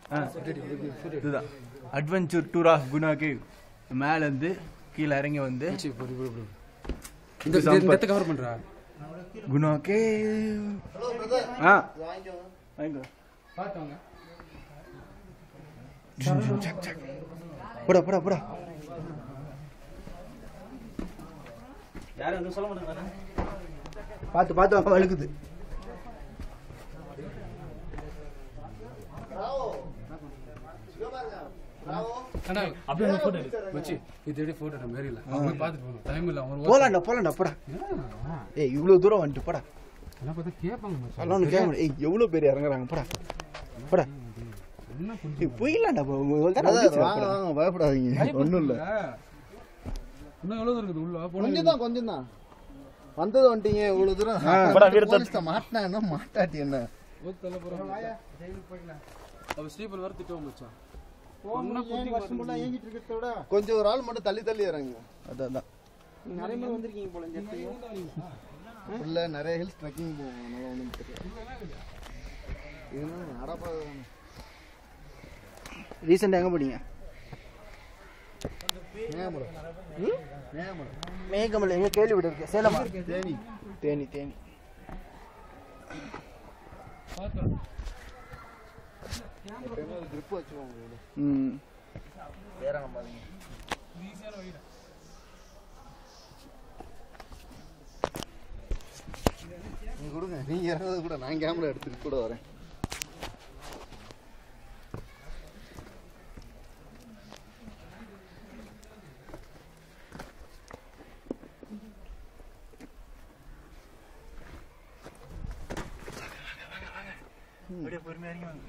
ஆ இதுதான் adventure tour of Guna cave மேலேருந்து கீழே இறங்கி வந்து இந்த இந்த- இந்த இடத்த கவர் பண்றா குணா கேவ் ஆ வாங்கிக்கோ பார்த்தவங்க போடா போடா போடா யாரும் வந்து சொல்ல மாட்டாங்க பார்த்து பார்த்து வாங்க வழுக்குது அண்ணா அப்படியே ஒரு போட்டோ எடு வச்சு இது எடுத்து போட்டோ எடுக்க மாதிரி இல்ல அவங்க போய் பார்த்துட்டு போகணும் டைம் இல்ல அவங்க போலாம்டா போலாம்டா போடா ஏய் இவ்வளோ தூரம் வந்துட்டு போடா என்ன பார்த்தா கேட்பாங்க மச்சான். அதெல்லாம் ஒன்று கேட்க ஏய் எவ்வளோ பேர் இறங்குறாங்க போடா போடா என்ன கொஞ்சம் ஏய் போயிடலாம்டா போ- ஒரு தடவை வந்துச்சு, போடா. வாங்க பயப்படாதீங்க ஒன்றும் இல்லை இன்னும் எவ்வளவு தூரம் இருக்குது உள்ள போன கொஞ்சம் தான் கொஞ்சம் தான் வந்தது வந்துட்டீங்க இவ்வளவு தூரம் போடா, வீடு போலீஸ்ட்ட மாட்டினா என்ன மாட்டாட்டி என்ன தள்ள போறாங்க அவ ஸ்லீப்பர் வர திட்டுவோம் மச்சான் கொஞ்சம் ஒரு ஆள் மட்டும் தள்ளி தள்ளி இறங்குங்க அதான் அதான் நிறைய பேர் வந்திருக்கீங்க போல இந்த இடத்துக்கு உள்ள நிறைய ஹில்ஸ் ட்ரெக்கிங் போவோம் அதனால ஒன்றும் தெரியாது இதுனா அடப்பா ரீசெண்டாக எங்கே போனீங்க மேகமரம் மேகமரம் மேகமலை எங்கே கேள்வி விட இருக்கு சேலமா தேனி தேனி தேனி எப்பயுமே ஒரு grip வச்சுக்கோங்க இதுல. ம் நீங்க கொடுங்க நீங்க இறங்குறது கூட நான் கேமரா எடுத்துட்டு கூட வரேன் அப்படியே பொறுமையா இறங்கி வாங்க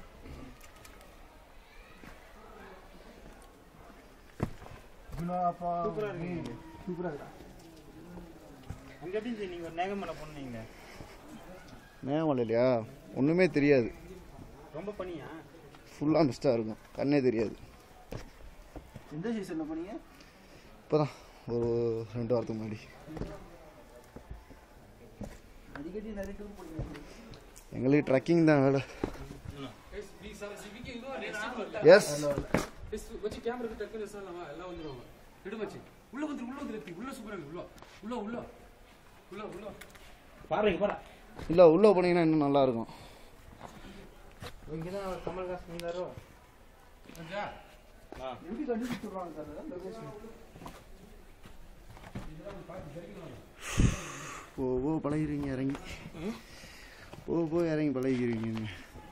சூப்பரா இருக்கு சூப்பரா இருக்கா அங்க எப்படி இருந்துச்சு நீங்க ஒரு நேகமலை போனீங்க மேகமலை இல்லையா ஒன்றுமே தெரியாது ரொம்ப பனியா ஃபுல்லாக மிஸ்டாக இருக்கும் கண்ணே தெரியாது எந்த சீசனில் போனீங்க இப்போதான் ஒரு ரெண்டு வாரத்துக்கு முன்னாடி அடிக்கடி நிறைய டூர் போனீங்க எங்களுக்கு ட்ரெக்கிங் தான் வேலை எஸ் வச்சு கேமரா டக்குனு சொல்லலாமா எல்லாம் வந்துருவாங்க எடு மச்சி உள்ள வந்து உள்ள வந்து நிறுத்தி. உள்ள சூப்பரா இருக்கு உள்ள உள்ள உள்ள உள்ள உள்ள பாருங்க பாரா இல்லை உள்ளே போனீங்கன்னா இன்னும் நல்லா இருக்கும் இங்க தான் கமல்ஹாசன் இருந்தாரோ கொஞ்சா எப்படி கண்டுபிடிச்சு சொல்கிறாங்க சார் லொகேஷன் போ போ பழகிறீங்க இறங்கி போ போ இறங்கி பழகிறீங்க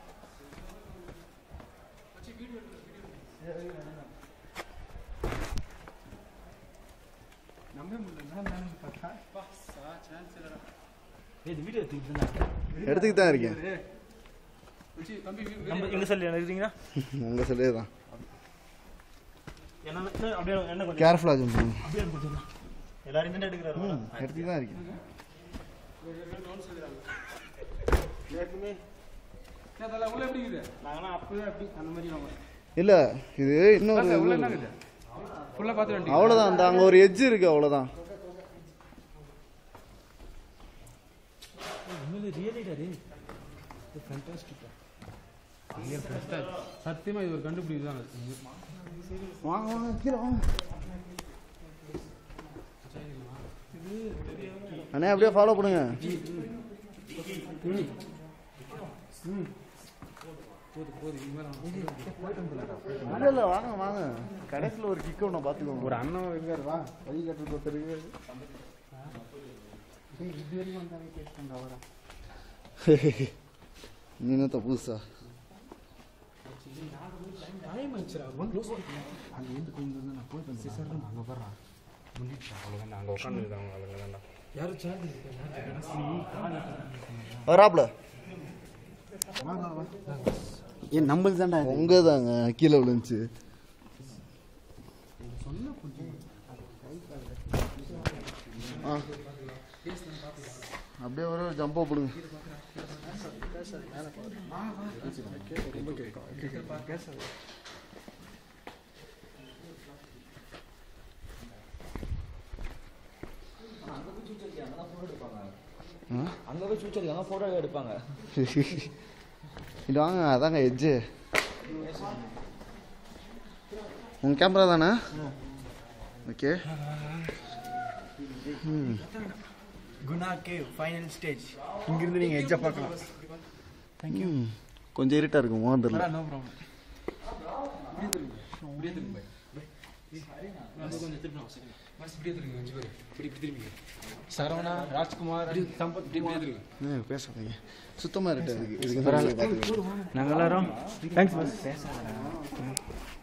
நம்பவே முடியல நான் நானும் பார்த்தா பா சா சான்ஸ் இல்லடா இது வீடியோ எடுத்துக்கிட்டு இருந்தாங்க எடுத்துக்கிட்டு தான் இருக்கேன் வச்சு தம்பி நம்ம எங்க சொல்லி எடுக்கிறீங்களா உங்கள் சொல்லே தான் என்ன என்ன அப்படியே என்ன கொஞ்சம் கேர்ஃபுல்லாக ஜம்ப் பண்ணுங்க அப்படியே எடுத்துக்கலாம் எல்லாரும் இந்த எடுக்கிறாரு ம் எடுத்துக்கிட்டு தான் இருக்கேன் எல்லாருக்குமே அதெல்லாம் உள்ள எப்படி இருக்குது நாங்களாம் அப்பவே அப்படி அந்த மாதிரி வாங்க இல்லை இது இன்னொரு உள்ள இது என்ன இருக்கு. இருக்குது ஃபுல்லா பார்த்து வேண்டிய அவ்வளோதான் அந்த அங்கே ஒரு எட்ஜ் இருக்கு அவ்வளோதான் உண்மையிலே ரியலிடாரு ஃபேண்டாஸ்டிக்கா சத்தியமா இது ஒரு கண்டுபிடிப்பு தான் வாங்க வாங்க கீழே வாங்க அண்ணே அப்படியே ஃபாலோ பண்ணுங்க இல்ல இல்ல வாங்க வாங்க கடைசியில் ஒரு கிக் ஒன்று பார்த்துக்கோங்க ஒரு அண்ணன் இருக்காரு வா வழி கட்டுறது ஒருத்தருக்கு இது வரைக்கும் வந்தாங்க கேட்டு அவரா நீ என்னத்த புதுசா டைம் ஆச்சுடா ஒன் க்ளோஸ் அங்க இருந்து கொஞ்சம் தான் நான் போய் பண்ணி சார் அங்க வர்றா முன்னிட்டு அவ்வளவுதான் நாங்க உட்கார்ந்து இருக்காங்க அவங்க தான்டா யாரும் சார்ஜ் வராப்ல ஏன் நம்மளுக்கு தான்டா உங்க தாங்க கீழே விழுந்துச்சு ஆ. அப்படியே ஒரு ஜம்போ போடுங்க அங்க போய் சூச்சரிக்காங்க போட்டோ எடுப்பாங்க இது வாங்க அதாங்க எஜ்ஜு உங்கள் கேமரா தானே ஓகே ம் குணா கே ஃபைனல் ஸ்டேஜ் இங்கிருந்து நீங்கள் எஜ்ஜை பார்க்கலாம் ம். கொஞ்சம் இருட்டாக இருக்கும் மோதிரில் நோ ப்ராப்ளம் சரவணா ராஜ்குமார் சம்பத் குமார் பேசாதீங்க சுத்தமாக இருட்டாக இருக்குது இதுக்கு நாங்கள் எல்லாரும் தேங்க்ஸ்